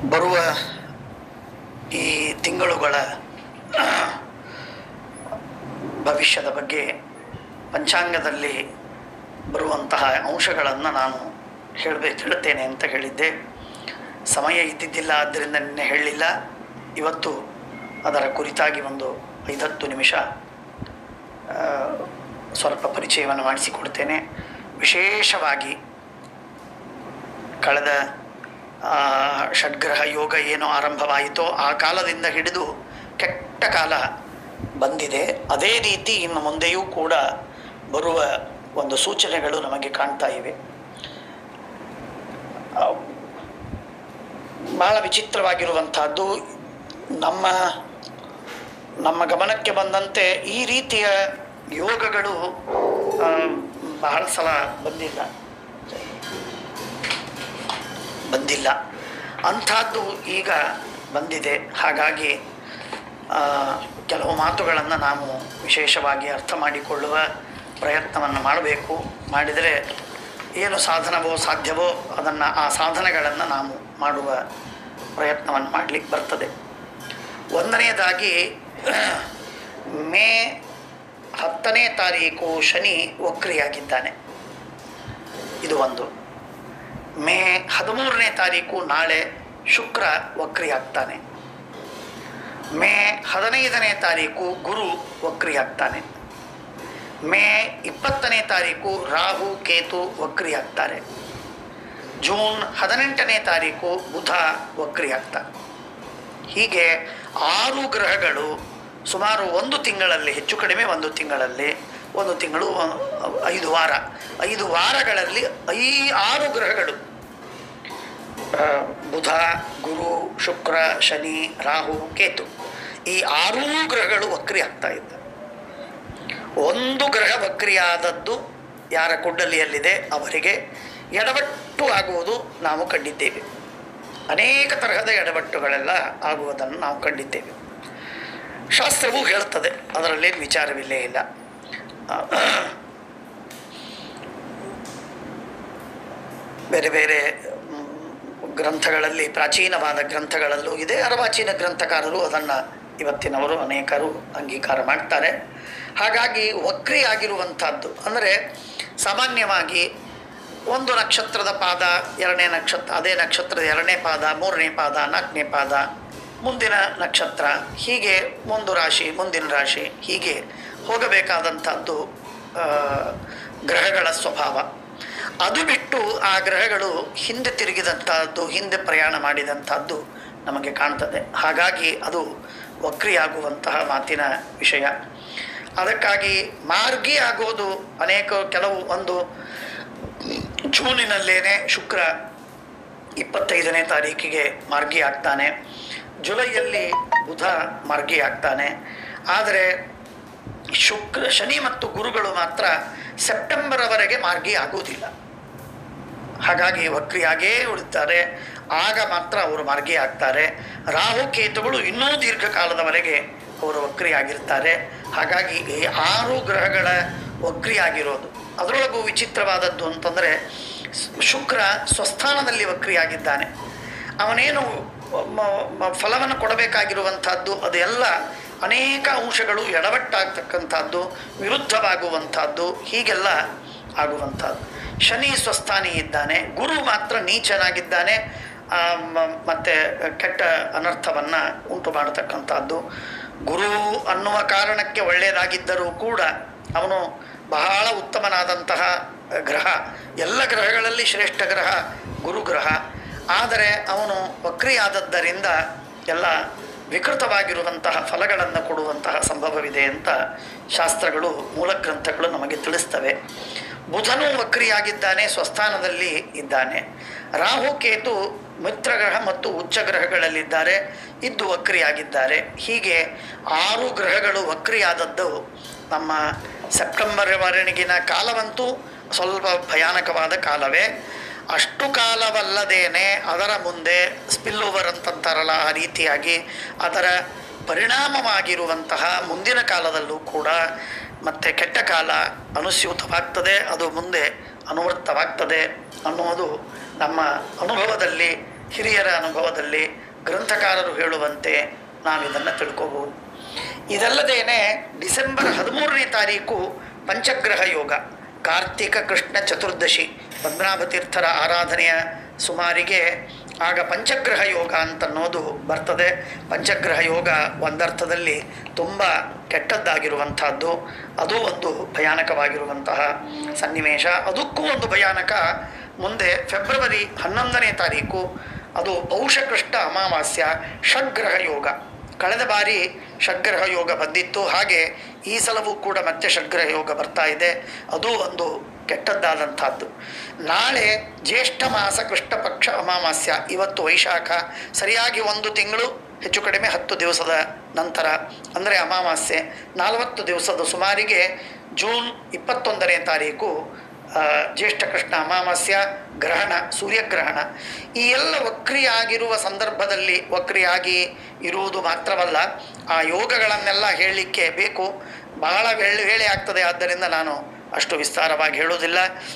ಬರುವ ಈ ತಿಂಗಳುಗಳ ಭವಿಷ್ಯದ ಬಗ್ಗೆ ಪಂಚಾಂಗದಲ್ಲಿ ಬರುವಂತಹ ಅಂಶಗಳನ್ನು ನಾನು ಹೇಳಬೇಕು ಹೇಳ್ತೇನೆ ಅಂತ ಹೇಳಿದ್ದೆ ಸಮಯ ಇದ್ದಿದ್ದಿಲ್ಲ ಆದ್ದರಿಂದ ನಿನ್ನೆ ಹೇಳಲಿಲ್ಲ ಇವತ್ತು ಅದರ ಕುರಿತಾಗಿ ಒಂದು ಐದತ್ತು ನಿಮಿಷ ಆ, ಸ್ವಲ್ಪ ಪರಿಚಯವನ್ನು ಮಾಡಿಸಿಕೊಡ್ತೇನೆ ವಿಶೇಷವಾಗಿ ಕಳೆದ ಆ, ಷಡ್ಗ್ರಹ ಯೋಗ ಏನು ಆರಂಭವಾಯಿತೋ ಆ ಕಾಲದಿಂದ ಹಿಡಿದು ಕೆಟ್ಟ ಕಾಲ ಬಂದಿದೆ ಅದೇ ರೀತಿ ಇನ್ನು ಮುಂದೆಯೂ ಕೂಡ ಬರುವ ಒಂದು ಸೂಚನೆಗಳು ನಮಗೆ ಕಾಣ್ತಾ ಇವೆ ಆ, ಬಹಳ ವಿಚಿತ್ರವಾಗಿರುವಂತಹದ್ದು ನಮ್ಮ ನಮ್ಮ ಗಮನಕ್ಕೆ ಬಂದಂತೆ ಈ ರೀತಿಯ ಯೋಗಗಳು ಆ, ಬಹಳ ಸಲ ಬಂದಿಲ್ಲ ಬಂದಿಲ್ಲ ಅಂಥದ್ದು ಈಗ ಬಂದಿದೆ ಹಾಗಾಗಿ ಆ, ಕೆಲವು ಮಾತುಗಳನ್ನು ನಾವು ವಿಶೇಷವಾಗಿ ಅರ್ಥ ಮಾಡಿಕೊಳ್ಳುವ ಪ್ರಯತ್ನವನ್ನು ಮಾಡಬೇಕು ಮಾಡಿದರೆ ಏನು ಸಾಧನವೋ ಸಾಧ್ಯವೋ ಅದನ್ನು ಆ ಸಾಧನೆಗಳನ್ನು ನಾವು ಮಾಡುವ ಪ್ರಯತ್ನವನ್ನು ಮಾಡಲಿಕ್ಕೆ ಬರ್ತದೆ ಒಂದನೆಯದಾಗಿ ಮೇ ಹತ್ತನೇ ತಾರೀಕು ಶನಿ ವಕ್ರಿಯಾಗಿದ್ದಾನೆ ಇದು ಒಂದು ಮೇ ಹದಿಮೂರನೇ ತಾರೀಕು ನಾಳೆ ಶುಕ್ರ ವಕ್ರಿಯಾಗ್ತಾನೆ ಮೇ ಹದಿನೈದನೇ ತಾರೀಕು ಗುರು ವಕ್ರಿಯಾಗ್ತಾನೆ ಮೇ ಇಪ್ಪತ್ತನೇ ತಾರೀಕು ರಾಹು ಕೇತು ವಕ್ರಿಯಾಗ್ತಾರೆ ಜೂನ್ ಹದಿನೆಂಟನೇ ತಾರೀಕು ಬುಧ ವಕ್ರಿಯಾಗ್ತಾರೆ ಹೀಗೆ ಆರು ಗ್ರಹಗಳು ಸುಮಾರು ಒಂದು ತಿಂಗಳಲ್ಲಿ ಹೆಚ್ಚು ಕಡಿಮೆ ಒಂದು ತಿಂಗಳಲ್ಲಿ ಒಂದು ತಿಂಗಳು ಅಹ್, ಐದು ವಾರ ಐದು ವಾರಗಳಲ್ಲಿ ಐ ಆರು ಗ್ರಹಗಳು ಆ, ಬುಧ ಗುರು ಶುಕ್ರ ಶನಿ ರಾಹು ಕೇತು ಈ ಆರೂ ಗ್ರಹಗಳು ವಕ್ರಿ ಆಗ್ತಾ ಇದ್ದ ಒಂದು ಗ್ರಹ ವಕ್ರಿಯಾದದ್ದು ಯಾರ ಕುಂಡಲಿಯಲ್ಲಿದೆ ಅವರಿಗೆ ಎಡವಟ್ಟು ಆಗುವುದು ನಾವು ಕಂಡಿದ್ದೇವೆ ಅನೇಕ ತರಹದ ಎಡವಟ್ಟುಗಳೆಲ್ಲ ಆಗುವುದನ್ನು ನಾವು ಕಂಡಿದ್ದೇವೆ ಶಾಸ್ತ್ರವೂ ಹೇಳುತ್ತದೆ ಅದರಲ್ಲೇನು ವಿಚಾರವಿಲ್ಲೇ ಇಲ್ಲ ಆ, ಬೇರೆ ಬೇರೆ ಮ್, ಗ್ರಂಥಗಳಲ್ಲಿ ಪ್ರಾಚೀನವಾದ ಗ್ರಂಥಗಳಲ್ಲೂ ಇದೆ ಅರ್ವಾಚೀನ ಗ್ರಂಥಕಾರರು ಅದನ್ನು ಇವತ್ತಿನವರು ಅನೇಕರು ಅಂಗೀಕಾರ ಮಾಡ್ತಾರೆ ಹಾಗಾಗಿ ವಕ್ರಿ ಆಗಿರುವಂಥದ್ದು ಅಂದರೆ ಸಾಮಾನ್ಯವಾಗಿ ಒಂದು ನಕ್ಷತ್ರದ ಪಾದ ಎರಡನೇ ನಕ್ಷತ್ರ ಅದೇ ನಕ್ಷತ್ರದ ಎರಡನೇ ಪಾದ ಮೂರನೇ ಪಾದ ನಾಲ್ಕನೇ ಪಾದ ಮುಂದಿನ ನಕ್ಷತ್ರ ಹೀಗೆ ಒಂದು ರಾಶಿ ಮುಂದಿನ ರಾಶಿ ಹೀಗೆ ಹೋಗಬೇಕಾದಂಥದ್ದು ಆ, ಗ್ರಹಗಳ ಸ್ವಭಾವ ಅದು ಬಿಟ್ಟು ಆ ಗ್ರಹಗಳು ಹಿಂದೆ ತಿರುಗಿದಂಥದ್ದು ಹಿಂದೆ ಪ್ರಯಾಣ ಮಾಡಿದಂಥದ್ದು ನಮಗೆ ಕಾಣ್ತದೆ ಹಾಗಾಗಿ ಅದು ವಕ್ರಿಯಾಗುವಂತಹ ಮಾತಿನ ವಿಷಯ ಅದಕ್ಕಾಗಿ ಮಾರ್ಗಿ ಆಗೋದು ಅನೇಕ ಕೆಲವು ಒಂದು ಜೂನಿನಲ್ಲೇನೆ ಶುಕ್ರ ಇಪ್ಪತ್ತೈದನೇ ತಾರೀಕಿಗೆ ಮಾರ್ಗಿ ಆಗ್ತಾನೆ ಜುಲೈಯಲ್ಲಿ ಬುಧ ಮಾರ್ಗಿ ಆಗ್ತಾನೆ ಆದರೆ ಶುಕ್ರ ಶನಿ ಮತ್ತು ಗುರುಗಳು ಮಾತ್ರ ಸೆಪ್ಟೆಂಬರ್ವರೆಗೆ ಮಾರ್ಗಿ ಆಗುವುದಿಲ್ಲ ಹಾಗಾಗಿ ವಕ್ರಿಯಾಗೇ ಉಳಿತಾರೆ ಆಗ ಮಾತ್ರ ಅವರು ಮಾರ್ಗಿ ಆಗ್ತಾರೆ ರಾಹು ಕೇತುಗಳು ಇನ್ನೂ ದೀರ್ಘಕಾಲದವರೆಗೆ ಅವರು ವಕ್ರಿಯಾಗಿರ್ತಾರೆ ಹಾಗಾಗಿ ಈ ಆರು ಗ್ರಹಗಳ ವಕ್ರಿಯಾಗಿರೋದು ಅದರೊಳಗೂ ವಿಚಿತ್ರವಾದದ್ದು ಅಂತಂದರೆ ಶುಕ್ರ ಸ್ವಸ್ಥಾನದಲ್ಲಿ ವಕ್ರಿಯಾಗಿದ್ದಾನೆ ಅವನೇನು ಮ- ಮ- ಫಲವನ್ನು ಕೊಡಬೇಕಾಗಿರುವಂಥದ್ದು ಅದೆಲ್ಲ ಅನೇಕ ಅಂಶಗಳು ಎಡವಟ್ಟಾಗ್ತಕ್ಕಂಥದ್ದು ವಿರುದ್ಧವಾಗುವಂಥದ್ದು ಹೀಗೆಲ್ಲ ಆಗುವಂಥದ್ದು ಶನಿ ಸ್ವಸ್ಥಾನಿ ಇದ್ದಾನೆ ಗುರು ಮಾತ್ರ ನೀಚನಾಗಿದ್ದಾನೆ ಆ, ಮ- ಮತ್ತೆ ಕೆಟ್ಟ ಅನರ್ಥವನ್ನು ಉಂಟು ಮಾಡತಕ್ಕಂಥದ್ದು ಗುರು ಅನ್ನುವ ಕಾರಣಕ್ಕೆ ಒಳ್ಳೆಯದಾಗಿದ್ದರೂ ಕೂಡ ಅವನು ಬಹಳ ಉತ್ತಮನಾದಂತಹ ಗ್ರಹ ಎಲ್ಲ ಗ್ರಹಗಳಲ್ಲಿ ಶ್ರೇಷ್ಠ ಗ್ರಹ ಗುರುಗ್ರಹ ಆದರೆ ಅವನು ವಕ್ರಿಯಾದದ್ದರಿಂದ ಎಲ್ಲ ವಿಕೃತವಾಗಿರುವಂತಹ ಫಲಗಳನ್ನು ಕೊಡುವಂತಹ ಸಂಭವವಿದೆ ಅಂತ ಶಾಸ್ತ್ರಗಳು ಮೂಲ ಗ್ರಂಥಗಳು ನಮಗೆ ತಿಳಿಸ್ತವೆ ಬುಧನು ವಕ್ರಿಯಾಗಿದ್ದಾನೆ ಸ್ವಸ್ಥಾನದಲ್ಲಿ ಇದ್ದಾನೆ ರಾಹು ಕೇತು ಮಿತ್ರಗ್ರಹ ಮತ್ತು ಉಚ್ಚ ಗ್ರಹಗಳಲ್ಲಿದ್ದಾರೆ ಇದ್ದು ವಕ್ರಿಯಾಗಿದ್ದಾರೆ ಹೀಗೆ ಆರು ಗ್ರಹಗಳು ವಕ್ರಿಯಾದದ್ದು ನಮ್ಮ ಸೆಪ್ಟೆಂಬರ್ವರೆಗಿನ ಕಾಲವಂತೂ ಸ್ವಲ್ಪ ಭಯಾನಕವಾದ ಕಾಲವೇ ಅಷ್ಟು ಕಾಲವಲ್ಲದೇನೆ ಅದರ ಮುಂದೆ ಸ್ಪಿಲ್ ಓವರ್ ಅಂತಂತಾರಲ್ಲ ಆ ರೀತಿಯಾಗಿ ಅದರ ಪರಿಣಾಮವಾಗಿರುವಂತಹ ಮುಂದಿನ ಕಾಲದಲ್ಲೂ ಕೂಡ ಮತ್ತೆ ಕೆಟ್ಟ ಕಾಲ ಅನುಸ್ಯೂತವಾಗ್ತದೆ ಅದು ಮುಂದೆ ಅನುವೃತ್ತವಾಗ್ತದೆ ಅನ್ನುವುದು ನಮ್ಮ ಅನುಭವದಲ್ಲಿ ಹಿರಿಯರ ಅನುಭವದಲ್ಲಿ ಗ್ರಂಥಕಾರರು ಹೇಳುವಂತೆ ನಾವಿದನ್ನು ತಿಳ್ಕೋಬಹುದು ಇದಲ್ಲದೇನೆ ಡಿಸೆಂಬರ್ ಹದಿಮೂರನೇ ತಾರೀಕು ಪಂಚಗ್ರಹ ಯೋಗ ಕಾರ್ತಿಕ ಕೃಷ್ಣ ಚತುರ್ದಶಿ ಪದ್ಮನಾಭ ತೀರ್ಥರ ಆರಾಧನೆಯ ಸುಮಾರಿಗೆ ಆಗ ಪಂಚಗ್ರಹ ಯೋಗ ಅಂತನ್ನೋದು ಬರ್ತದೆ ಪಂಚಗ್ರಹ ಯೋಗ ಒಂದರ್ಥದಲ್ಲಿ ತುಂಬ ಕೆಟ್ಟದ್ದಾಗಿರುವಂಥದ್ದು ಅದು ಒಂದು ಭಯಾನಕವಾಗಿರುವಂತಹ ಸನ್ನಿವೇಶ ಅದಕ್ಕೂ ಒಂದು ಭಯಾನಕ ಮುಂದೆ ಫೆಬ್ರವರಿ ಹನ್ನೊಂದನೇ ತಾರೀಕು ಅದು ಪೌಷಕೃಷ್ಣ ಅಮಾವಾಸ್ಯ ಷಡ್ಗ್ರಹ ಯೋಗ ಕಳೆದ ಬಾರಿ ಷಡ್ಗ್ರಹ ಯೋಗ ಬಂದಿತ್ತು ಹಾಗೆ ಈ ಸಲವೂ ಕೂಡ ಮತ್ತೆ ಷಡ್ಗ್ರಹ ಯೋಗ ಬರ್ತಾ ಇದೆ ಅದು ಒಂದು ಕೆಟ್ಟದ್ದಾದಂಥದ್ದು ನಾಳೆ ಜ್ಯೇಷ್ಠ ಮಾಸ ಕೃಷ್ಣ ಪಕ್ಷ ಅಮಾವಾಸ್ಯ ಇವತ್ತು ವೈಶಾಖ ಸರಿಯಾಗಿ ಒಂದು ತಿಂಗಳು ಹೆಚ್ಚು ಕಡಿಮೆ ಹತ್ತು ದಿವಸದ ನಂತರ ಅಂದರೆ ಅಮಾವಾಸ್ಯೆ ನಲವತ್ತು ದಿವಸದ ಸುಮಾರಿಗೆ ಜೂನ್ ಇಪ್ಪತ್ತೊಂದನೇ ತಾರೀಕು ಆ, ಜ್ಯೇಷ್ಠ ಕೃಷ್ಣ ಅಮಾವಾಸ್ಯ ಗ್ರಹಣ ಸೂರ್ಯಗ್ರಹಣ ಈ ಎಲ್ಲ ವಕ್ರಿಯಾಗಿರುವ ಸಂದರ್ಭದಲ್ಲಿ ವಕ್ರಿಯಾಗಿ ಇರುವುದು ಮಾತ್ರವಲ್ಲ ಆ ಯೋಗಗಳನ್ನೆಲ್ಲ ಹೇಳಲಿಕ್ಕೆ ಬೇಕು ಬಹಳ ವೇಳೆ ವೇಳೆ ಆಗ್ತದೆ ಆದ್ದರಿಂದ ನಾನು ಅಷ್ಟು ವಿಸ್ತಾರವಾಗಿ ಹೇಳುವುದಿಲ್ಲ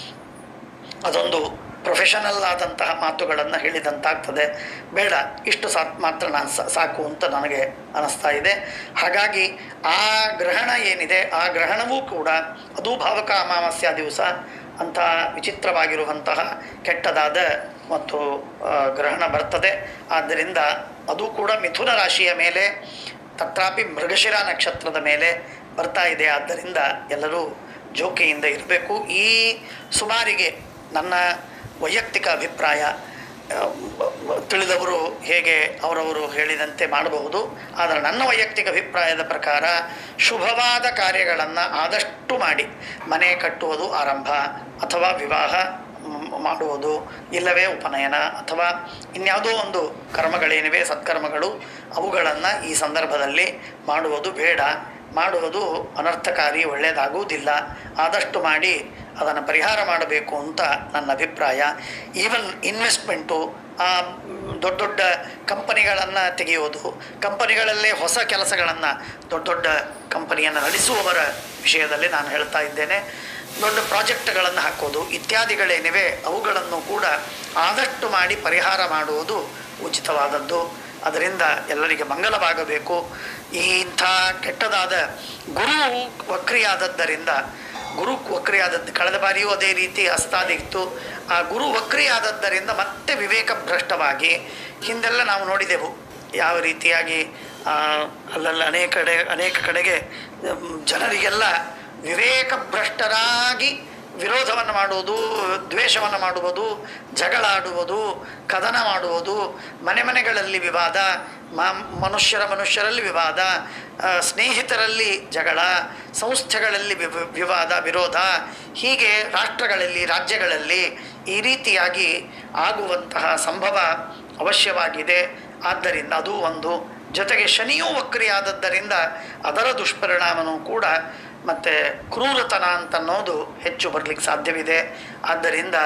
ಅದೊಂದು ಪ್ರೊಫೆಷನಲ್ ಆದಂತಹ ಮಾತುಗಳನ್ನು ಹೇಳಿದಂತಾಗ್ತದೆ ಬೇಡ ಇಷ್ಟು ಸಾ ಮಾತ್ರ ನಾನು ಸಾ- ಸಾಕು ಅಂತ ನನಗೆ ಅನ್ನಿಸ್ತಾ ಇದೆ ಹಾಗಾಗಿ ಆ ಗ್ರಹಣ ಏನಿದೆ ಆ ಗ್ರಹಣವೂ ಕೂಡ ಅದು ಭಾವಕ ಅಮಾವಾಸ್ಯ ದಿವಸ ಅಂಥ ವಿಚಿತ್ರವಾಗಿರುವಂತಹ ಕೆಟ್ಟದಾದ ಮತ್ತು ಆ, ಗ್ರಹಣ ಬರ್ತದೆ ಆದ್ದರಿಂದ ಅದು ಕೂಡ ಮಿಥುನ ರಾಶಿಯ ಮೇಲೆ ತತ್ರಾಪಿ ಮೃಗಶಿರ ನಕ್ಷತ್ರದ ಮೇಲೆ ಬರ್ತಾ ಇದೆ ಆದ್ದರಿಂದ ಎಲ್ಲರೂ ಜೋಕೆಯಿಂದ ಇರಬೇಕು ಈ ಸುಮಾರಿಗೆ ನನ್ನ ವೈಯಕ್ತಿಕ ಅಭಿಪ್ರಾಯ ಆ, ಬ- ಬ- ತಿಳಿದವರು ಹೇಗೆ ಅವರವರು ಹೇಳಿದಂತೆ ಮಾಡಬಹುದು ಆದರೆ ನನ್ನ ವೈಯಕ್ತಿಕ ಅಭಿಪ್ರಾಯದ ಪ್ರಕಾರ ಶುಭವಾದ ಕಾರ್ಯಗಳನ್ನು ಆದಷ್ಟು ಮಾಡಿ ಮನೆ ಕಟ್ಟುವುದು ಆರಂಭ ಅಥವಾ ವಿವಾಹ ಮ್, ಮಾಡುವುದು ಇಲ್ಲವೇ ಉಪನಯನ ಅಥವಾ ಇನ್ಯಾವುದೋ ಒಂದು ಕರ್ಮಗಳೇನಿವೆ ಸತ್ಕರ್ಮಗಳು ಅವುಗಳನ್ನು ಈ ಸಂದರ್ಭದಲ್ಲಿ ಮಾಡುವುದು ಬೇಡ ಮಾಡುವುದು ಅನರ್ಥಕಾರಿ ಒಳ್ಳೆಯದಾಗುವುದಿಲ್ಲ ಆದಷ್ಟು ಮಾಡಿ ಅದನ್ನು ಪರಿಹಾರ ಮಾಡಬೇಕು ಅಂತ ನನ್ನ ಅಭಿಪ್ರಾಯ ಈವನ್ ಇನ್ವೆಸ್ಟ್ಮೆಂಟು ಆ ಮ್, ದೊಡ್ಡ ದೊಡ್ಡ ಕಂಪನಿಗಳನ್ನು ತೆಗೆಯೋದು ಕಂಪನಿಗಳಲ್ಲೇ ಹೊಸ ಕೆಲಸಗಳನ್ನು ದೊಡ್ಡ ದೊಡ್ಡ ಕಂಪನಿಯನ್ನು ನಡೆಸುವವರ ವಿಷಯದಲ್ಲಿ ನಾನು ಹೇಳ್ತಾ ಇದ್ದೇನೆ ದೊಡ್ಡ ಪ್ರಾಜೆಕ್ಟ್ಗಳನ್ನು ಹಾಕೋದು ಇತ್ಯಾದಿಗಳೇನಿವೆ ಅವುಗಳನ್ನು ಕೂಡ ಆದಷ್ಟು ಮಾಡಿ ಪರಿಹಾರ ಮಾಡುವುದು ಉಚಿತವಾದದ್ದು ಅದರಿಂದ ಎಲ್ಲರಿಗೆ ಮಂಗಲವಾಗಬೇಕು ಈ ಇಂಥ ಕೆಟ್ಟದಾದ ಗುರು ವಕ್ರಿಯಾದದ್ದರಿಂದ ಗುರು ವಕ್ರಿಯಾದದ್ದು ಕಳೆದ ಬಾರಿಯೂ ಅದೇ ರೀತಿ ಅಸ್ತಾದಿತ್ತು ಆ ಗುರು ವಕ್ರಿಯಾದದ್ದರಿಂದ ಮತ್ತೆ ವಿವೇಕ ಭ್ರಷ್ಟವಾಗಿ ಹಿಂದೆಲ್ಲ ನಾವು ನೋಡಿದೆವು ಯಾವ ರೀತಿಯಾಗಿ ಆ, ಅಲ್ಲಲ್ಲ ಅನೇಕ ಕಡೆ ಅನೇಕ ಕಡೆಗೆ ಮ್, ಜನರಿಗೆಲ್ಲ ವಿವೇಕ ಭ್ರಷ್ಟರಾಗಿ ವಿರೋಧವನ್ನು ಮಾಡುವುದು ದ್ವೇಷವನ್ನು ಮಾಡುವುದು ಜಗಳಾಡುವುದು ಕದನ ಮಾಡುವುದು ಮನೆ ಮನೆಗಳಲ್ಲಿ ವಿವಾದ ಮ ಮನುಷ್ಯರ ಮನುಷ್ಯರಲ್ಲಿ ವಿವಾದ ಆ, ಸ್ನೇಹಿತರಲ್ಲಿ ಜಗಳ ಸಂಸ್ಥೆಗಳಲ್ಲಿ ವಿವ- ವಿವಾದ ವಿರೋಧ ಹೀಗೆ ರಾಷ್ಟ್ರಗಳಲ್ಲಿ ರಾಜ್ಯಗಳಲ್ಲಿ ಈ ರೀತಿಯಾಗಿ ಆಗುವಂತಹ ಸಂಭವ ಅವಶ್ಯವಾಗಿದೆ ಆದ್ದರಿಂದ ಅದು ಒಂದು ಜೊತೆಗೆ ಶನಿಯೂ ವಕ್ರಿಯಾದದ್ದರಿಂದ ಅದರ ದುಷ್ಪರಿಣಾಮನೂ ಕೂಡ ಮತ್ತು ಕ್ರೂರತನ ಅಂತನ್ನೋದು ಹೆಚ್ಚು ಬರಲಿಕ್ಕೆ ಸಾಧ್ಯವಿದೆ ಆದ್ದರಿಂದ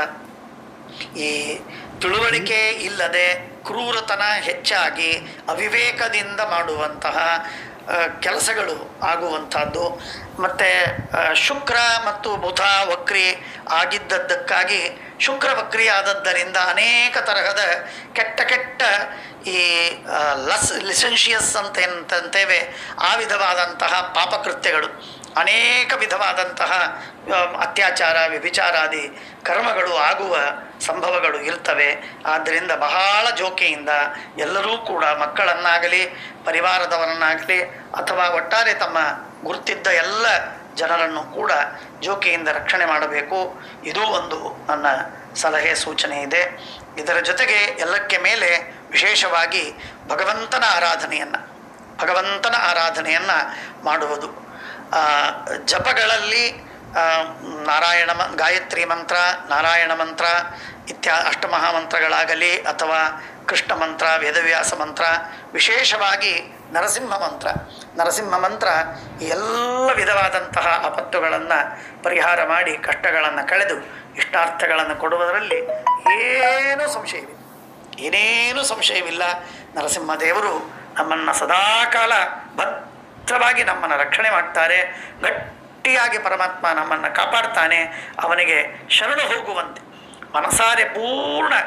ಈ ತಿಳುವಳಿಕೆ ಇಲ್ಲದೆ ಕ್ರೂರತನ ಹೆಚ್ಚಾಗಿ ಅವಿವೇಕದಿಂದ ಮಾಡುವಂತಹ ಆ, ಕೆಲಸಗಳು ಆಗುವಂಥದ್ದು ಮತ್ತು ಶುಕ್ರ ಮತ್ತು ಬುಧ ವಕ್ರಿ ಆಗಿದ್ದದ್ದಕ್ಕಾಗಿ ಶುಕ್ರ ವಕ್ರಿ ಆದದ್ದರಿಂದ ಅನೇಕ ತರಹದ ಕೆಟ್ಟ ಕೆಟ್ಟ ಈ ಆ, ಲಸ್ ಲಿಸೆನ್ಷಿಯಸ್ ಅಂತ ಏನಂತೇವೆ ಆ ವಿಧವಾದಂತಹ ಪಾಪಕೃತ್ಯಗಳು ಅನೇಕ ವಿಧವಾದಂತಹ ಆ, ಅತ್ಯಾಚಾರ ವ್ಯಭಿಚಾರಾದಿ ಕರ್ಮಗಳು ಆಗುವ ಸಂಭವಗಳು ಇರ್ತವೆ ಆದ್ದರಿಂದ ಬಹಳ ಜೋಕೆಯಿಂದ ಎಲ್ಲರೂ ಕೂಡ ಮಕ್ಕಳನ್ನಾಗಲಿ ಪರಿವಾರದವರನ್ನಾಗಲಿ ಅಥವಾ ಒಟ್ಟಾರೆ ತಮ್ಮ ಗುರುತಿದ್ದ ಎಲ್ಲ ಜನರನ್ನು ಕೂಡ ಜೋಕೆಯಿಂದ ರಕ್ಷಣೆ ಮಾಡಬೇಕು ಇದೂ ಒಂದು ನನ್ನ ಸಲಹೆ ಸೂಚನೆ ಇದೆ ಇದರ ಜೊತೆಗೆ ಎಲ್ಲಕ್ಕೆ ಮೇಲೆ ವಿಶೇಷವಾಗಿ ಭಗವಂತನ ಆರಾಧನೆಯನ್ನು ಭಗವಂತನ ಆರಾಧನೆಯನ್ನು ಮಾಡುವುದು ಆ, ಜಪಗಳಲ್ಲಿ ಆ, ನಾರಾಯಣ ಮ ಗಾಯತ್ರಿ ಮಂತ್ರ ನಾರಾಯಣ ಮಂತ್ರ ಇತ್ಯಾ ಅಷ್ಟಮಹಾಮಂತ್ರಗಳಾಗಲಿ ಅಥವಾ ಕೃಷ್ಣ ಮಂತ್ರ ವೇದವ್ಯಾಸ ಮಂತ್ರ ವಿಶೇಷವಾಗಿ ನರಸಿಂಹ ಮಂತ್ರ ನರಸಿಂಹ ಮಂತ್ರ ಈ ಎಲ್ಲ ವಿಧವಾದಂತಹ ಆಪತ್ತುಗಳನ್ನು ಪರಿಹಾರ ಮಾಡಿ ಕಷ್ಟಗಳನ್ನು ಕಳೆದು ಇಷ್ಟಾರ್ಥಗಳನ್ನು ಕೊಡುವುದರಲ್ಲಿ ಏನೂ ಸಂಶಯವಿಲ್ಲ ಏನೇನೂ ಸಂಶಯವಿಲ್ಲ ನರಸಿಂಹದೇವರು ನಮ್ಮನ್ನು ಸದಾಕಾಲ ಭದ್ರವಾಗಿ ನಮ್ಮನ್ನು ರಕ್ಷಣೆ ಮಾಡ್ತಾರೆ ಗಟ್ಟಿಯಾಗಿ ಪರಮಾತ್ಮ ನಮ್ಮನ್ನು ಕಾಪಾಡ್ತಾನೆ ಅವನಿಗೆ ಶರಣು ಹೋಗುವಂತೆ ಮನಸಾರೆ ಪೂರ್ಣ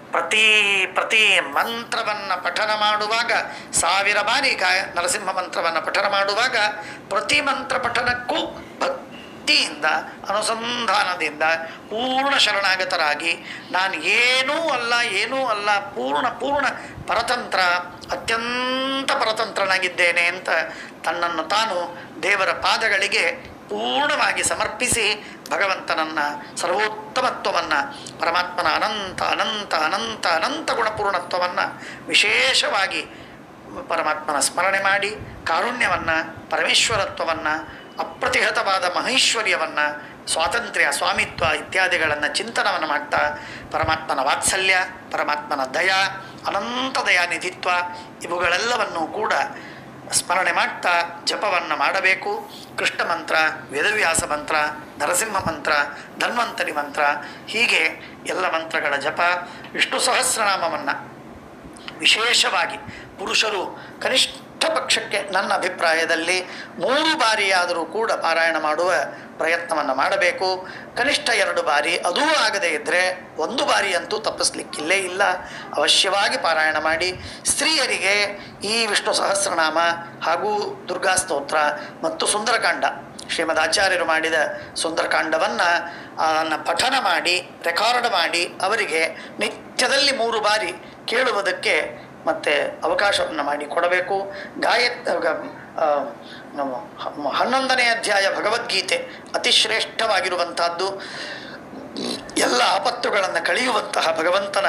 ಪ್ರತಿ ಪ್ರತಿ ಮಂತ್ರವನ್ನು ಪಠನ ಮಾಡುವಾಗ ಸಾವಿರ ಬಾರಿ ಗಾಯ ನರಸಿಂಹ ಮಂತ್ರವನ್ನು ಪಠನ ಮಾಡುವಾಗ ಪ್ರತಿ ಮಂತ್ರ ಪಠನಕ್ಕೂ ಭಕ್ತಿಯಿಂದ ಅನುಸಂಧಾನದಿಂದ ಪೂರ್ಣ ಶರಣಾಗತರಾಗಿ ನಾನು ಏನೂ ಅಲ್ಲ ಏನೂ ಅಲ್ಲ ಪೂರ್ಣ ಪೂರ್ಣ ಪರತಂತ್ರ ಅತ್ಯಂತ ಪರತಂತ್ರನಾಗಿದ್ದೇನೆ ಅಂತ ತನ್ನನ್ನು ತಾನು ದೇವರ ಪಾದಗಳಿಗೆ ಪೂರ್ಣವಾಗಿ ಸಮರ್ಪಿಸಿ ಭಗವಂತನನ್ನು ಸರ್ವೋತ್ತಮತ್ವವನ್ನು ಪರಮಾತ್ಮನ ಅನಂತ ಅನಂತ ಅನಂತ ಅನಂತ ಗುಣಪೂರ್ಣತ್ವವನ್ನು ವಿಶೇಷವಾಗಿ ಪರಮಾತ್ಮನ ಸ್ಮರಣೆ ಮಾಡಿ ಕಾರುಣ್ಯವನ್ನು ಪರಮೇಶ್ವರತ್ವವನ್ನು ಅಪ್ರತಿಹತವಾದ ಮಹೇಶ್ವರ್ಯವನ್ನು ಸ್ವಾತಂತ್ರ್ಯ ಸ್ವಾಮಿತ್ವ ಇತ್ಯಾದಿಗಳನ್ನು ಚಿಂತನವನ್ನು ಮಾಡ್ತಾ ಪರಮಾತ್ಮನ ವಾತ್ಸಲ್ಯ ಪರಮಾತ್ಮನ ದಯ ಅನಂತ ದಯಾನಿಧಿತ್ವ ಇವುಗಳೆಲ್ಲವನ್ನು ಕೂಡ ಸ್ಮರಣೆ ಮಾಡ್ತಾ ಜಪವನ್ನು ಮಾಡಬೇಕು ಕೃಷ್ಣ ಮಂತ್ರ ವೇದವ್ಯಾಸ ಮಂತ್ರ ನರಸಿಂಹ ಮಂತ್ರ ಧನ್ವಂತರಿ ಮಂತ್ರ ಹೀಗೆ ಎಲ್ಲ ಮಂತ್ರಗಳ ಜಪ ವಿಷ್ಣು ಸಹಸ್ರನಾಮವನ್ನು ವಿಶೇಷವಾಗಿ ಪುರುಷರು ಕನಿಷ್ಠ ಪಕ್ಷಕ್ಕೆ ನನ್ನ ಅಭಿಪ್ರಾಯದಲ್ಲಿ ಮೂರು ಬಾರಿಯಾದರೂ ಕೂಡ ಪಾರಾಯಣ ಮಾಡುವ ಪ್ರಯತ್ನವನ್ನು ಮಾಡಬೇಕು ಕನಿಷ್ಠ ಎರಡು ಬಾರಿ ಅದೂ ಆಗದೇ ಇದ್ದರೆ ಒಂದು ಬಾರಿ ಅಂತೂ ತಪ್ಪಿಸ್ಲಿಕ್ಕಿಲ್ಲೇ ಇಲ್ಲ ಅವಶ್ಯವಾಗಿ ಪಾರಾಯಣ ಮಾಡಿ ಸ್ತ್ರೀಯರಿಗೆ ಈ ವಿಷ್ಣು ಸಹಸ್ರನಾಮ ಹಾಗೂ ದುರ್ಗಾ ಸ್ತೋತ್ರ ಮತ್ತು ಸುಂದರಕಾಂಡ ಶ್ರೀಮದ್ ಆಚಾರ್ಯರು ಮಾಡಿದ ಸುಂದರಕಾಂಡವನ್ನು ಅದನ್ನು ಪಠನ ಮಾಡಿ ರೆಕಾರ್ಡ್ ಮಾಡಿ ಅವರಿಗೆ ನಿತ್ಯದಲ್ಲಿ ಮೂರು ಬಾರಿ ಕೇಳುವುದಕ್ಕೆ ಮತ್ತು ಅವಕಾಶವನ್ನು ಮಾಡಿ ಕೊಡಬೇಕು ಗಾಯ ಆ, ನಮ್ಮ ಹ- ಹನ್ನೊಂದನೇ ಅಧ್ಯಾಯ ಭಗವದ್ಗೀತೆ ಅತಿ ಶ್ರೇಷ್ಠವಾಗಿರುವಂತಹದ್ದು ಎಲ್ಲ ಆಪತ್ತುಗಳನ್ನು ಕಳೆಯುವಂತಹ ಭಗವಂತನ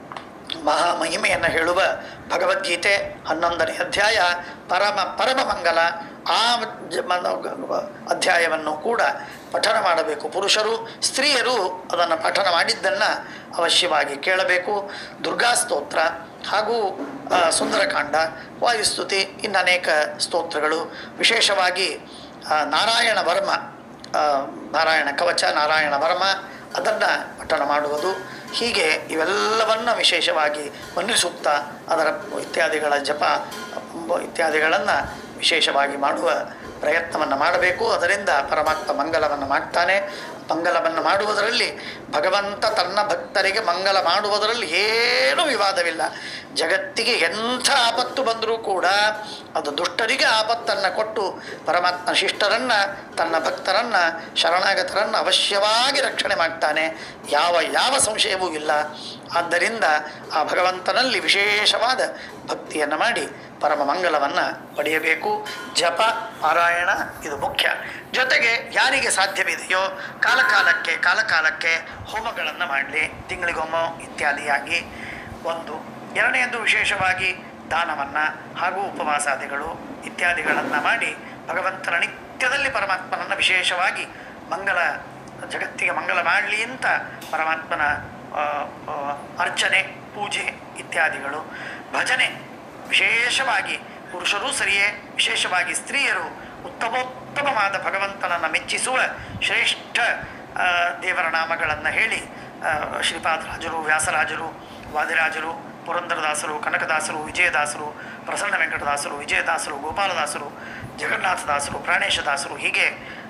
ಮಹಾ ಮಹಿಮೆಯನ್ನು ಹೇಳುವ ಭಗವದ್ಗೀತೆ ಹನ್ನೊಂದನೇ ಅಧ್ಯಾಯ ಪರಮ ಪರಮ ಮಂಗಲ ಆ ಜ- ಮನ- ಅಧ್ಯಾಯವನ್ನು ಕೂಡ ಪಠನ ಮಾಡಬೇಕು ಪುರುಷರು ಸ್ತ್ರೀಯರು ಅದನ್ನು ಪಠನ ಮಾಡಿದ್ದನ್ನು ಅವಶ್ಯವಾಗಿ ಕೇಳಬೇಕು ದುರ್ಗಾ ಸ್ತೋತ್ರ ಹಾಗೂ ಆ, ಸುಂದರಕಾಂಡ ವಾಯುಸ್ತುತಿ ಇನ್ನು ಅನೇಕ ಸ್ತೋತ್ರಗಳು ವಿಶೇಷವಾಗಿ ಆ, ನಾರಾಯಣ ವರ್ಮ ಆ, ನಾರಾಯಣ ಕವಚ ನಾರಾಯಣ ವರ್ಮ ಅದನ್ನು ಪಠಣ ಮಾಡುವುದು ಹೀಗೆ ಇವೆಲ್ಲವನ್ನು ವಿಶೇಷವಾಗಿ ಮನ್ನಿಸುತ್ತಾ ಅದರ ಇತ್ಯಾದಿಗಳ ಜಪ ಇತ್ಯಾದಿಗಳನ್ನು ವಿಶೇಷವಾಗಿ ಮಾಡುವ ಪ್ರಯತ್ನವನ್ನು ಮಾಡಬೇಕು ಅದರಿಂದ ಪರಮಾತ್ಮ ಮಂಗಲವನ್ನು ಮಾಡ್ತಾನೆ ಮಂಗಲವನ್ನು ಮಾಡುವುದರಲ್ಲಿ ಭಗವಂತ ತನ್ನ ಭಕ್ತರಿಗೆ ಮಂಗಲ ಮಾಡುವುದರಲ್ಲಿ ಏನೂ ವಿವಾದವಿಲ್ಲ ಜಗತ್ತಿಗೆ ಎಂಥ ಆಪತ್ತು ಬಂದರೂ ಕೂಡ ಅದು ದುಷ್ಟರಿಗೆ ಆಪತ್ತನ್ನು ಕೊಟ್ಟು ಪರಮಾತ್ಮ ಶಿಷ್ಟರನ್ನು ತನ್ನ ಭಕ್ತರನ್ನು ಶರಣಾಗತರನ್ನು ಅವಶ್ಯವಾಗಿ ರಕ್ಷಣೆ ಮಾಡ್ತಾನೆ ಯಾವ ಯಾವ ಸಂಶಯವೂ ಇಲ್ಲ ಆದ್ದರಿಂದ ಆ ಭಗವಂತನಲ್ಲಿ ವಿಶೇಷವಾದ ಭಕ್ತಿಯನ್ನು ಮಾಡಿ ಪರಮ ಮಂಗಲವನ್ನು ಪಡೆಯಬೇಕು ಜಪ ಪಾರಾಯಣ ಇದು ಮುಖ್ಯ ಜೊತೆಗೆ ಯಾರಿಗೆ ಸಾಧ್ಯವಿದೆಯೋ ಕಾಲಕಾಲಕ್ಕೆ ಕಾಲಕಾಲಕ್ಕೆ ಹೋಮಗಳನ್ನು ಮಾಡಲಿ ತಿಂಗಳಿಗೊಮ್ಮೆ ಇತ್ಯಾದಿಯಾಗಿ ಒಂದು ಎರಡನೆಯದು ವಿಶೇಷವಾಗಿ ದಾನವನ್ನು ಹಾಗೂ ಉಪವಾಸಾದಿಗಳು ಇತ್ಯಾದಿಗಳನ್ನು ಮಾಡಿ ಭಗವಂತನ ನಿತ್ಯದಲ್ಲಿ ಪರಮಾತ್ಮನನ್ನು ವಿಶೇಷವಾಗಿ ಮಂಗಲ ಜಗತ್ತಿಗೆ ಮಂಗಲ ಮಾಡಲಿ ಅಂತ ಪರಮಾತ್ಮನ ಆ, ಆ, ಅರ್ಚನೆ ಪೂಜೆ ಇತ್ಯಾದಿಗಳು ಭಜನೆ ವಿಶೇಷವಾಗಿ ಪುರುಷರೂ ಸರಿಯೇ ವಿಶೇಷವಾಗಿ ಸ್ತ್ರೀಯರು ಉತ್ತಮೋತ್ತಮವಾದ ಭಗವಂತನನ್ನು ಮೆಚ್ಚಿಸುವ ಶ್ರೇಷ್ಠ ಆ, ದೇವರ ನಾಮಗಳನ್ನು ಹೇಳಿ ಆ, ಶ್ರೀಪಾದರಾಜರು ವ್ಯಾಸರಾಜರು ವಾದಿರಾಜರು ಪುರಂದರದಾಸರು ಕನಕದಾಸರು ವಿಜಯದಾಸರು ಪ್ರಸನ್ನ ವೆಂಕಟದಾಸರು ವಿಜಯದಾಸರು ಗೋಪಾಲದಾಸರು ಜಗನ್ನಾಥದಾಸರು ಪ್ರಾಣೇಶದಾಸರು ಹೀಗೆ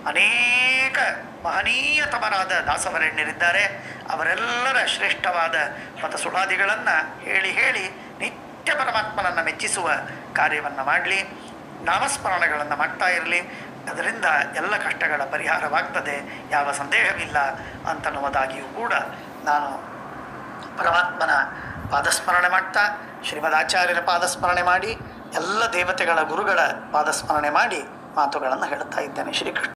ಅನೇಕ ಮಹನೀಯತಮರಾದ ದಾಸವರೆಣ್ಯರಿದ್ದಾರೆ ಅವರೆಲ್ಲರ ಶ್ರೇಷ್ಠವಾದ ಮತ ಸುಳಾದಿಗಳನ್ನು ಹೇಳಿ ಹೇಳಿ ನಿತ್ಯ ಪರಮಾತ್ಮನನ್ನು ಮೆಚ್ಚಿಸುವ ಕಾರ್ಯವನ್ನು ಮಾಡಲಿ ನಾಮಸ್ಮರಣೆಗಳನ್ನು ಮಾಡ್ತಾ ಇರಲಿ ಅದರಿಂದ ಎಲ್ಲ ಕಷ್ಟಗಳ ಪರಿಹಾರವಾಗ್ತದೆ ಯಾವ ಸಂದೇಹವಿಲ್ಲ ಅಂತನ್ನುವುದಾಗಿಯೂ ಕೂಡ ನಾನು ಪರಮಾತ್ಮನ ಪಾದಸ್ಮರಣೆ ಮಾಡ್ತಾ ಶ್ರೀಮದ್ ಆಚಾರ್ಯರ ಪಾದಸ್ಮರಣೆ ಮಾಡಿ ಎಲ್ಲ ದೇವತೆಗಳ ಗುರುಗಳ ಪಾದಸ್ಮರಣೆ ಮಾಡಿ ಮಾತುಗಳನ್ನು ಹೇಳ್ತಾ ಇದ್ದೇನೆ ಶ್ರೀಕೃಷ್ಣ